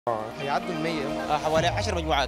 هيعدوا ال 100 حوالي 10 مجموعات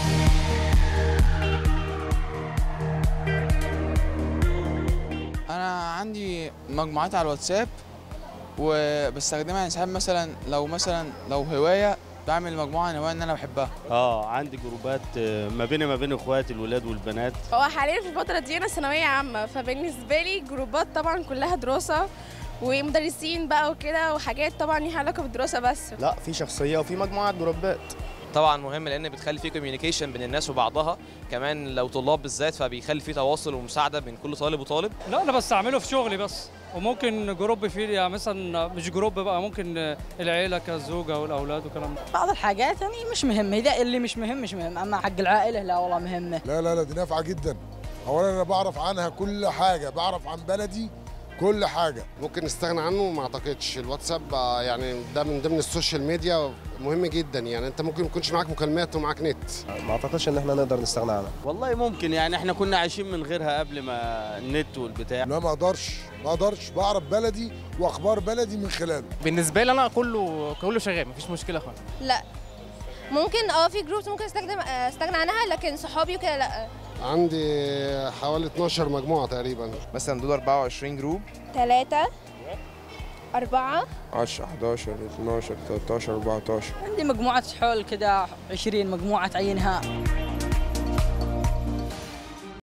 انا عندي مجموعات على الواتساب وبستخدمها يعني ساعات مثلا لو مثلا لو هوايه بعمل مجموعه عن هوايه ان انا بحبها اه عندي جروبات آه، ما بيني ما بين اخواتي الولاد والبنات هو حاليا في الفترة دي أنا ثانوية عامة فبالنسبة لي جروبات طبعا كلها دراسة ومدرسين بقى وكده وحاجات طبعا ليها علاقة بالدراسة بس لا في شخصيه وفي مجموعات جروبات طبعا مهم لان بتخلي في كوميونيكيشن بين الناس وبعضها كمان لو طلاب بالذات فبيخلي في تواصل ومساعده بين كل طالب وطالب لا انا بستعمله في شغلي بس وممكن جروب فيه يعني مثلا مش جروب بقى ممكن العيله كالزوجه والاولاد وكلام ده بعض الحاجات يعني مش مهمة إذا اللي مش مهم مش مهم أما حق العائلة لا والله مهمة لا لا لا دي نافعه جدا اولا انا بعرف عنها كل حاجه بعرف عن بلدي كل حاجه ممكن نستغنى عنه ما اعتقدش الواتساب آه، يعني ده من ضمن السوشيال ميديا مهم جدا يعني انت ممكن ما يكونش معاك مكالمات ومعاك نت ما اعتقدش ان احنا نقدر نستغنى عنها والله ممكن يعني احنا كنا عايشين من غيرها قبل ما النت والبتاع لا ما اقدرش ما اقدرش بعرف بلدي واخبار بلدي من خلاله بالنسبه لي انا كله كله شغال مفيش مشكله خالص لا ممكن اه في جروبس ممكن استخدم استغنى عنها لكن صحابي وكده لا عندي حوالي 12 مجموعه تقريبا مثلا دول 24 جروب ثلاثة أربعة 10 11 12 13 14 عندي مجموعة حول كده 20 مجموعة عينها